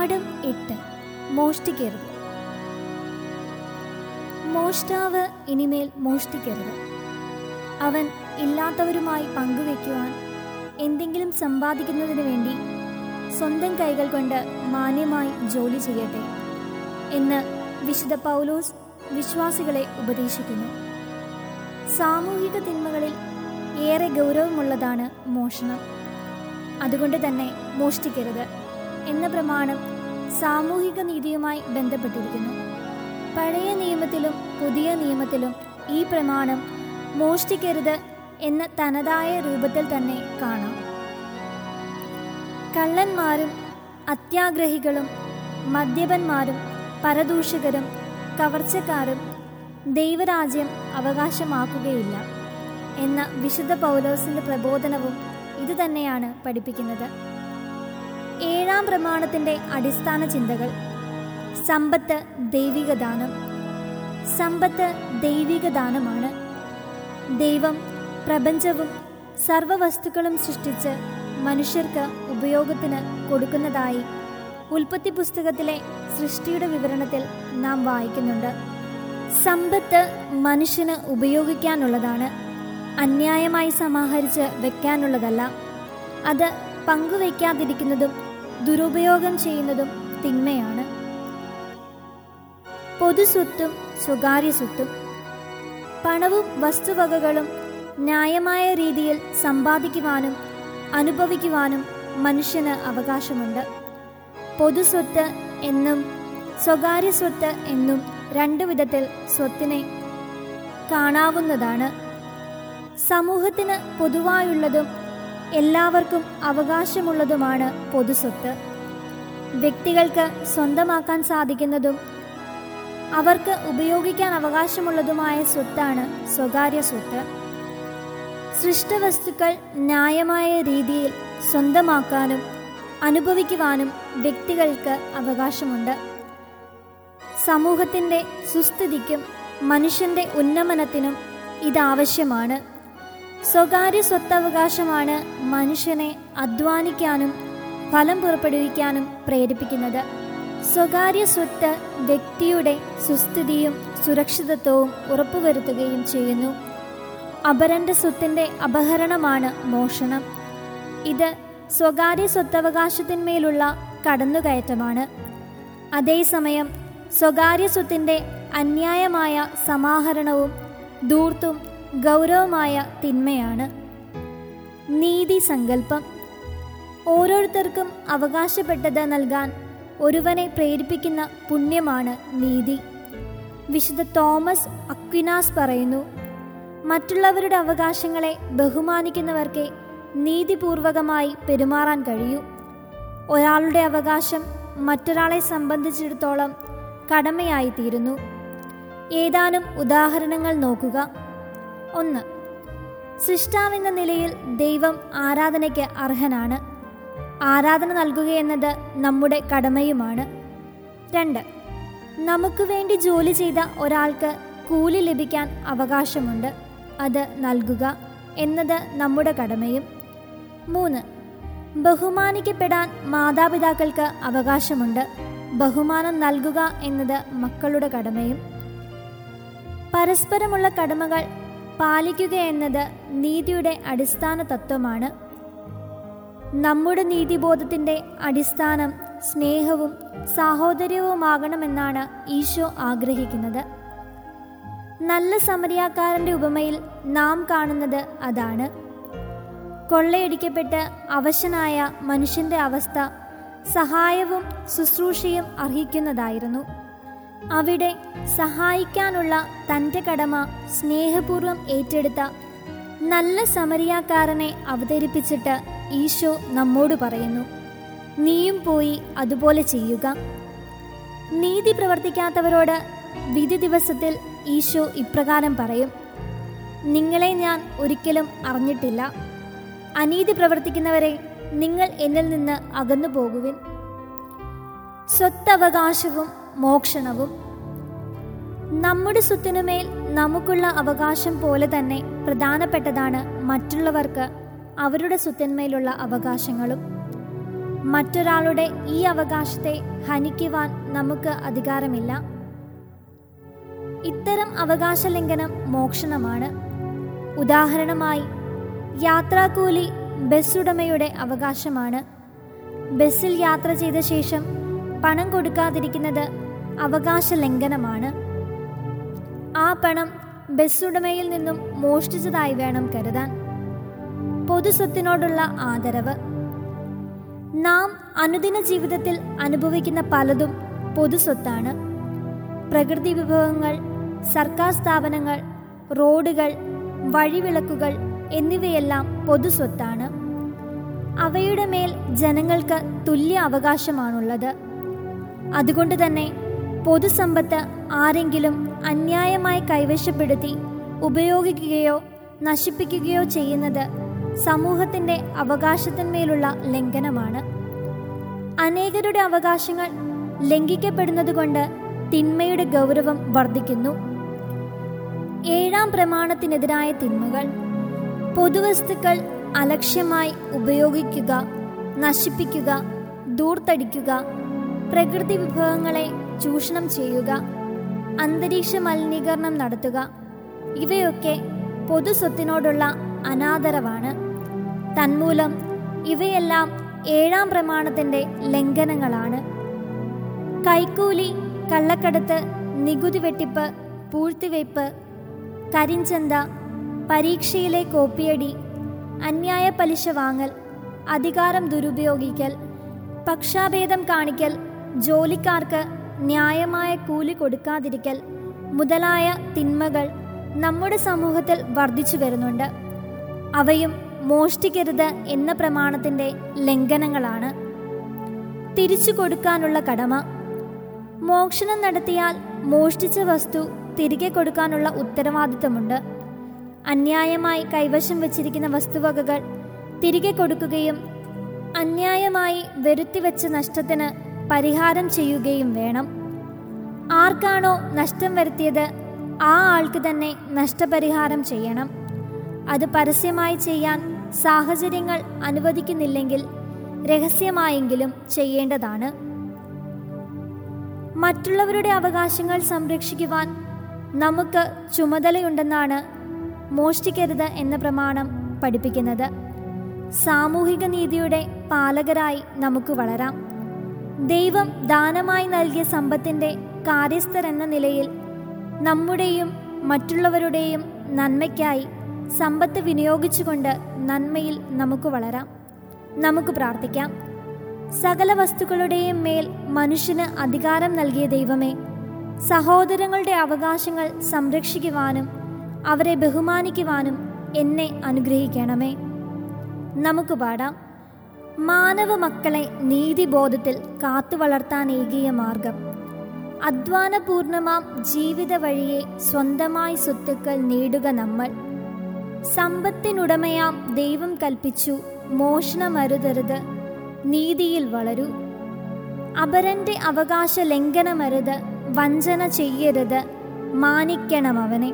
പാഠം എട്ട് മോഷ്ടിക്കരുത് മോഷ്ടാവ് ഇനിമേൽ മോഷ്ടിക്കരുത് അവൻ ഇല്ലാത്തവരുമായി പങ്കുവെക്കുവാൻ എന്തെങ്കിലും സമ്പാദിക്കുന്നതിന് വേണ്ടി സ്വന്തം കൈകൾ കൊണ്ട് മാന്യമായി ജോലി ചെയ്യട്ടെ എന്ന് വിശുദ്ധ പൗലോസ് വിശ്വാസികളെ ഉപദേശിക്കുന്നു സാമൂഹിക തിന്മകളിൽ ഏറെ ഗൗരവമുള്ളതാണ് മോഷണം അതുകൊണ്ട് തന്നെ മോഷ്ടിക്കരുത് എന്ന പ്രമാണം സാമൂഹിക നീതിയുമായി ബന്ധപ്പെട്ടിരിക്കുന്നു പഴയ നിയമത്തിലും പുതിയ നിയമത്തിലും ഈ പ്രമാണം മോഷ്ടിക്കരുത് എന്ന തനതായ രൂപത്തിൽ തന്നെ കാണാം കള്ളന്മാരും അത്യാഗ്രഹികളും മദ്യപന്മാരും പരദൂഷകരും കവർച്ചക്കാരും ദൈവരാജ്യം അവകാശമാക്കുകയില്ല എന്ന വിശുദ്ധ പൗലോസിന്റെ പ്രബോധനവും ഇതുതന്നെയാണ് പഠിപ്പിക്കുന്നത് ഏഴാം പ്രമാണത്തിന്റെ അടിസ്ഥാന ചിന്തകൾ സമ്പത്ത് ദൈവിക ദാനം സമ്പത്ത് ദൈവിക ദാനമാണ് ദൈവം പ്രപഞ്ചവും സർവവസ്തുക്കളും സൃഷ്ടിച്ച് മനുഷ്യർക്ക് ഉപയോഗത്തിന് കൊടുക്കുന്നതായി ഉൽപ്പത്തി പുസ്തകത്തിലെ സൃഷ്ടിയുടെ വിവരണത്തിൽ നാം വായിക്കുന്നുണ്ട് സമ്പത്ത് മനുഷ്യന് ഉപയോഗിക്കാനുള്ളതാണ് അന്യായമായി സമാഹരിച്ച് വെക്കാനുള്ളതല്ല അത് പങ്കുവയ്ക്കാതിരിക്കുന്നതും ദുരുപയോഗം ചെയ്യുന്നതും തിന്മയാണ് പൊതുസ്വത്തും സ്വകാര്യ സ്വത്തും പണവും വസ്തുവകകളും ന്യായമായ രീതിയിൽ സമ്പാദിക്കുവാനും അനുഭവിക്കുവാനും മനുഷ്യന് അവകാശമുണ്ട് പൊതുസ്വത്ത് എന്നും സ്വകാര്യ സ്വത്ത് എന്നും രണ്ടു വിധത്തിൽ സ്വത്തിനെ കാണാവുന്നതാണ് സമൂഹത്തിന് പൊതുവായുള്ളതും എല്ലാവർക്കും അവകാശമുള്ളതുമാണ് പൊതുസ്വത്ത് വ്യക്തികൾക്ക് സ്വന്തമാക്കാൻ സാധിക്കുന്നതും അവർക്ക് ഉപയോഗിക്കാൻ അവകാശമുള്ളതുമായ സ്വത്താണ് സ്വകാര്യ സ്വത്ത് സൃഷ്ടവസ്തുക്കൾ ന്യായമായ രീതിയിൽ സ്വന്തമാക്കാനും അനുഭവിക്കുവാനും വ്യക്തികൾക്ക് അവകാശമുണ്ട് സമൂഹത്തിൻ്റെ സുസ്ഥിതിക്കും മനുഷ്യന്റെ ഉന്നമനത്തിനും ഇതാവശ്യമാണ് സ്വകാര്യ സ്വത്തവകാശമാണ് മനുഷ്യനെ അധ്വാനിക്കാനും ഫലം പുറപ്പെടുവിക്കാനും പ്രേരിപ്പിക്കുന്നത് സ്വകാര്യ സ്വത്ത് വ്യക്തിയുടെ സുസ്ഥിതിയും സുരക്ഷിതത്വവും ഉറപ്പുവരുത്തുകയും ചെയ്യുന്നു അപരന്റെ സ്വത്തിന്റെ അപഹരണമാണ് മോഷണം ഇത് സ്വകാര്യ സ്വത്തവകാശത്തിന്മേലുള്ള കടന്നുകയറ്റമാണ് അതേസമയം സ്വകാര്യ സ്വത്തിന്റെ അന്യായമായ സമാഹരണവും ധൂർത്തും ഗൗരവമായ തിന്മയാണ് നീതി സങ്കല്പം ഓരോരുത്തർക്കും അവകാശപ്പെട്ടത് നൽകാൻ ഒരുവനെ പ്രേരിപ്പിക്കുന്ന പുണ്യമാണ് നീതി വിശുദ്ധ തോമസ് അക്വിനാസ് പറയുന്നു മറ്റുള്ളവരുടെ അവകാശങ്ങളെ ബഹുമാനിക്കുന്നവർക്ക് നീതിപൂർവകമായി പെരുമാറാൻ കഴിയൂ ഒരാളുടെ അവകാശം മറ്റൊരാളെ സംബന്ധിച്ചിടത്തോളം കടമയായിത്തീരുന്നു ഏതാനും ഉദാഹരണങ്ങൾ നോക്കുക ഒന്ന് സൃഷ്ടാവെന്ന നിലയിൽ ദൈവം ആരാധനയ്ക്ക് അർഹനാണ് ആരാധന നൽകുകയെന്നത് നമ്മുടെ കടമയുമാണ് രണ്ട് നമുക്ക് വേണ്ടി ജോലി ചെയ്ത ഒരാൾക്ക് കൂലി ലഭിക്കാൻ അവകാശമുണ്ട് അത് നൽകുക എന്നത് നമ്മുടെ കടമയും മൂന്ന് ബഹുമാനിക്കപ്പെടാൻ മാതാപിതാക്കൾക്ക് അവകാശമുണ്ട് ബഹുമാനം നൽകുക എന്നത് മക്കളുടെ കടമയും പരസ്പരമുള്ള കടമകൾ പാലിക്കുക എന്നത് നീതിയുടെ അടിസ്ഥാന തത്വമാണ് നമ്മുടെ നീതിബോധത്തിന്റെ അടിസ്ഥാനം സ്നേഹവും സാഹോദര്യവുമാകണമെന്നാണ് ഈശോ ആഗ്രഹിക്കുന്നത് നല്ല സമരിയാക്കാരന്റെ ഉപമയിൽ നാം കാണുന്നത് അതാണ് കൊള്ളയടിക്കപ്പെട്ട് അവശനായ മനുഷ്യന്റെ അവസ്ഥ സഹായവും ശുശ്രൂഷയും അർഹിക്കുന്നതായിരുന്നു അവിടെ സഹായിക്കാനുള്ള തൻ്റെ കടമ സ്നേഹപൂർവ്വം ഏറ്റെടുത്ത നല്ല സമരിയാക്കാരനെ അവതരിപ്പിച്ചിട്ട് ഈശോ നമ്മോട് പറയുന്നു നീയും പോയി അതുപോലെ ചെയ്യുക നീതി പ്രവർത്തിക്കാത്തവരോട് വിധി ദിവസത്തിൽ ഈശോ ഇപ്രകാരം പറയും നിങ്ങളെ ഞാൻ ഒരിക്കലും അറിഞ്ഞിട്ടില്ല അനീതി പ്രവർത്തിക്കുന്നവരെ നിങ്ങൾ എന്നിൽ നിന്ന് അകന്നു പോകുവിൻ സ്വത്തവകാശവും മോക്ഷണവും നമ്മുടെ സ്വത്തിനുമേൽ നമുക്കുള്ള അവകാശം പോലെ തന്നെ പ്രധാനപ്പെട്ടതാണ് മറ്റുള്ളവർക്ക് അവരുടെ സ്വത്തിന്മേലുള്ള അവകാശങ്ങളും മറ്റൊരാളുടെ ഈ അവകാശത്തെ ഹനിക്കുവാൻ നമുക്ക് അധികാരമില്ല ഇത്തരം അവകാശ ലംഘനം മോക്ഷണമാണ് ഉദാഹരണമായി യാത്രാക്കൂലി ബസ് ഉടമയുടെ അവകാശമാണ് ബസ്സിൽ യാത്ര ചെയ്ത ശേഷം പണം കൊടുക്കാതിരിക്കുന്നത് അവകാശ ലംഘനമാണ് ആ പണം ബസ് ഉടമയിൽ നിന്നും മോഷ്ടിച്ചതായി വേണം കരുതാൻ പൊതുസ്വത്തിനോടുള്ള ആദരവ് നാം അനുദിന ജീവിതത്തിൽ അനുഭവിക്കുന്ന പലതും പൊതുസ്വത്താണ് പ്രകൃതി വിഭവങ്ങൾ സർക്കാർ സ്ഥാപനങ്ങൾ റോഡുകൾ വഴിവിളക്കുകൾ എന്നിവയെല്ലാം പൊതുസ്വത്താണ് അവയുടെ മേൽ ജനങ്ങൾക്ക് തുല്യ അവകാശമാണുള്ളത് അതുകൊണ്ട് തന്നെ പൊതുസമ്പത്ത് ആരെങ്കിലും അന്യായമായി കൈവശപ്പെടുത്തി ഉപയോഗിക്കുകയോ നശിപ്പിക്കുകയോ ചെയ്യുന്നത് സമൂഹത്തിന്റെ അവകാശത്തിന്മേലുള്ള ലംഘനമാണ് അനേകരുടെ അവകാശങ്ങൾ ലംഘിക്കപ്പെടുന്നതുകൊണ്ട് തിന്മയുടെ ഗൗരവം വർദ്ധിക്കുന്നു ഏഴാം പ്രമാണത്തിനെതിരായ തിന്മകൾ പൊതുവസ്തുക്കൾ അലക്ഷ്യമായി ഉപയോഗിക്കുക നശിപ്പിക്കുക ദൂർത്തടിക്കുക പ്രകൃതി വിഭവങ്ങളെ ചൂഷണം ചെയ്യുക അന്തരീക്ഷ മലിനീകരണം നടത്തുക ഇവയൊക്കെ പൊതുസ്വത്തിനോടുള്ള അനാദരവാണ് തന്മൂലം ഇവയെല്ലാം ഏഴാം പ്രമാണത്തിന്റെ ലംഘനങ്ങളാണ് കൈക്കൂലി കള്ളക്കടത്ത് നികുതി വെട്ടിപ്പ് പൂഴ്ത്തിവയ്പ് കരിഞ്ചന്ത പരീക്ഷയിലെ കോപ്പിയടി അന്യായ പലിശ വാങ്ങൽ അധികാരം ദുരുപയോഗിക്കൽ പക്ഷാഭേദം കാണിക്കൽ ജോലിക്കാർക്ക് ന്യായമായ കൂലി കൊടുക്കാതിരിക്കൽ മുതലായ തിന്മകൾ നമ്മുടെ സമൂഹത്തിൽ വർദ്ധിച്ചു വരുന്നുണ്ട് അവയും മോഷ്ടിക്കരുത് എന്ന പ്രമാണത്തിന്റെ ലംഘനങ്ങളാണ് തിരിച്ചു കൊടുക്കാനുള്ള കടമ മോഷണം നടത്തിയാൽ മോഷ്ടിച്ച വസ്തു തിരികെ കൊടുക്കാനുള്ള ഉത്തരവാദിത്തമുണ്ട് അന്യായമായി കൈവശം വച്ചിരിക്കുന്ന വസ്തുവകകൾ തിരികെ കൊടുക്കുകയും അന്യായമായി വരുത്തിവെച്ച നഷ്ടത്തിന് പരിഹാരം ചെയ്യുകയും വേണം ആർക്കാണോ നഷ്ടം വരുത്തിയത് ആ ആൾക്ക് തന്നെ നഷ്ടപരിഹാരം ചെയ്യണം അത് പരസ്യമായി ചെയ്യാൻ സാഹചര്യങ്ങൾ അനുവദിക്കുന്നില്ലെങ്കിൽ രഹസ്യമായെങ്കിലും ചെയ്യേണ്ടതാണ് മറ്റുള്ളവരുടെ അവകാശങ്ങൾ സംരക്ഷിക്കുവാൻ നമുക്ക് ചുമതലയുണ്ടെന്നാണ് മോഷ്ടിക്കരുത് എന്ന പ്രമാണം പഠിപ്പിക്കുന്നത് സാമൂഹിക നീതിയുടെ പാലകരായി നമുക്ക് വളരാം ദൈവം ദാനമായി നൽകിയ സമ്പത്തിന്റെ കാര്യസ്ഥർ എന്ന നിലയിൽ നമ്മുടെയും മറ്റുള്ളവരുടെയും നന്മയ്ക്കായി സമ്പത്ത് വിനിയോഗിച്ചുകൊണ്ട് നന്മയിൽ നമുക്ക് വളരാം നമുക്ക് പ്രാർത്ഥിക്കാം സകല വസ്തുക്കളുടെയും മേൽ മനുഷ്യന് അധികാരം നൽകിയ ദൈവമേ സഹോദരങ്ങളുടെ അവകാശങ്ങൾ സംരക്ഷിക്കുവാനും അവരെ ബഹുമാനിക്കുവാനും എന്നെ അനുഗ്രഹിക്കണമേ നമുക്ക് പാടാം മാനവ മക്കളെ നീതിബോധത്തിൽ കാത്തു വളർത്താനേകിയ മാർഗം അധ്വാനപൂർണമാം ജീവിത വഴിയെ സ്വന്തമായി സ്വത്തുക്കൾ നേടുക നമ്മൾ സമ്പത്തിനുടമയാം ദൈവം കൽപ്പിച്ചു മോഷണമരുതരുത് നീതിയിൽ വളരൂ അപരന്റെ അവകാശ ലംഘനമരുത് വഞ്ചന ചെയ്യരുത് മാനിക്കണം അവനെ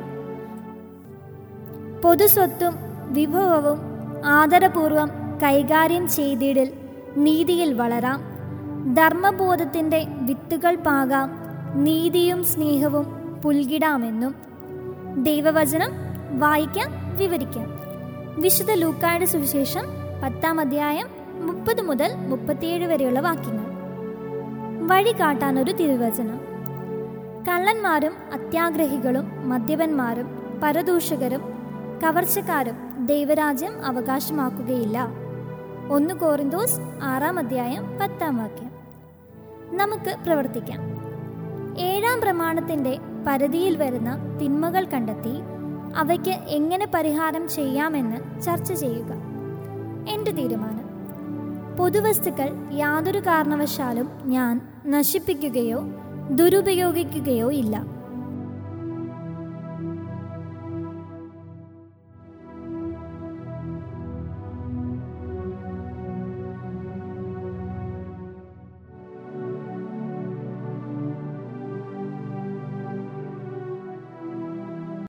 പൊതുസ്വത്തും വിഭവവും ആദരപൂർവം കൈകാര്യം ചെയ്തിടിൽ നീതിയിൽ വളരാം ധർമ്മബോധത്തിൻ്റെ വിത്തുകൾ പാകാം നീതിയും സ്നേഹവും പുൽകിടാമെന്നും ദൈവവചനം വായിക്കാം വിവരിക്കാം വിശുദ്ധ ലൂക്കായുടെ സുവിശേഷം പത്താം അധ്യായം മുപ്പത് മുതൽ മുപ്പത്തിയേഴ് വരെയുള്ള വാക്യങ്ങൾ വഴി കാട്ടാൻ ഒരു തിരുവചനം കള്ളന്മാരും അത്യാഗ്രഹികളും മദ്യപന്മാരും പരദൂഷകരും കവർച്ചക്കാരും ദൈവരാജ്യം അവകാശമാക്കുകയില്ല ഒന്ന് കോറിന്തോസ് ആറാം അധ്യായം പത്താം വാക്യം നമുക്ക് പ്രവർത്തിക്കാം ഏഴാം പ്രമാണത്തിന്റെ പരിധിയിൽ വരുന്ന തിന്മകൾ കണ്ടെത്തി അവയ്ക്ക് എങ്ങനെ പരിഹാരം ചെയ്യാമെന്ന് ചർച്ച ചെയ്യുക എൻ്റെ തീരുമാനം പൊതുവസ്തുക്കൾ യാതൊരു കാരണവശാലും ഞാൻ നശിപ്പിക്കുകയോ ദുരുപയോഗിക്കുകയോ ഇല്ല